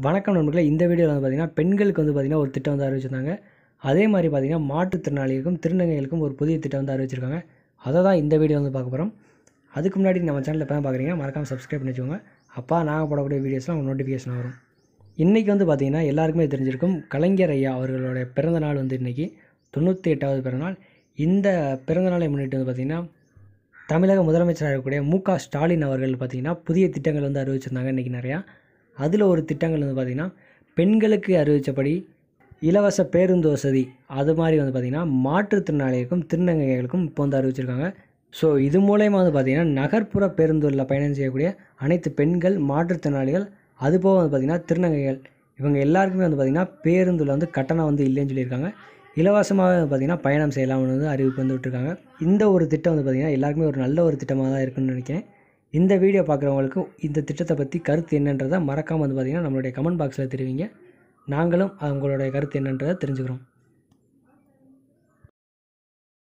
வணக்கம் நண்பர்களே இந்த வீடியோவில் வந்து பார்த்திங்கன்னா பெண்களுக்கு வந்து பார்த்திங்கன்னா ஒரு திட்டம் வந்து அறிவிச்சிருந்தாங்க அதே மாதிரி பார்த்திங்கன்னா மாற்றுத்திறனாளிகளுக்கும் திருநங்கைகளுக்கும் ஒரு புதிய திட்டம் வந்து அறிவிச்சிருக்காங்க அதை தான் இந்த வீடியோ வந்து பார்க்க போகிறோம் அதுக்கு முன்னாடி நம்ம சேனலில் இப்போ தான் பார்க்குறீங்க மறக்காமல் சப்ஸ்கிரைப் பண்ணி வச்சுக்கோங்க அப்போ நாங்கள் போடக்கூடிய வீடியோஸ்லாம் உங்களுக்கு நோட்டிஃபிகேஷன் வரும் இன்றைக்கி வந்து பார்த்திங்கன்னா எல்லாருக்குமே தெரிஞ்சிருக்கும் கலைஞர் ஐயா அவர்களுடைய பிறந்த நாள் வந்து இன்றைக்கி தொண்ணூற்றி எட்டாவது பிறந்தநாள் இந்த பிறந்த நாளை முன்னிட்டு வந்து பார்த்திங்கன்னா தமிழக முதலமைச்சராக இருக்கக்கூடிய மு க ஸ்டாலின் அவர்கள் பார்த்திங்கன்னா புதிய திட்டங்கள் வந்து அறிவிச்சிருந்தாங்க இன்றைக்கி நிறையா அதில் ஒரு திட்டங்கள் வந்து பார்த்திங்கன்னா பெண்களுக்கு அறிவித்தபடி இலவச பேருந்து வசதி அது மாதிரி வந்து பார்த்திங்கன்னா மாற்றுத்திறனாளிகளுக்கும் திருநங்கைகளுக்கும் இப்போ வந்து அறிவிச்சிருக்காங்க ஸோ இது மூலயமா வந்து பார்த்திங்கன்னா நகர்ப்புற பேருந்துகளில் பயணம் செய்யக்கூடிய அனைத்து பெண்கள் மாற்றுத்திறனாளிகள் அதுபோக வந்து பார்த்திங்கன்னா திருநங்கைகள் இவங்க எல்லாருக்குமே வந்து பார்த்திங்கன்னா பேருந்தில் வந்து கட்டணம் வந்து இல்லைன்னு சொல்லியிருக்காங்க இலவசமாக பார்த்திங்கன்னா பயணம் செய்யலாம்னு வந்து அறிவிப்பு வந்து விட்டுருக்காங்க இந்த ஒரு திட்டம் வந்து பார்த்திங்கன்னா எல்லாருக்குமே ஒரு நல்ல ஒரு திட்டமாக தான் இருக்குன்னு நினைக்கிறேன் இந்த வீடியோ பார்க்குறவங்களுக்கு இந்த திட்டத்தை பற்றி கருத்து என்னன்றதை மறக்காமல் வந்து பார்த்திங்கன்னா நம்மளுடைய கமெண்ட் பாக்ஸில் தெரிவிங்க நாங்களும் அவங்களுடைய கருத்து என்னன்றதை தெரிஞ்சுக்கிறோம்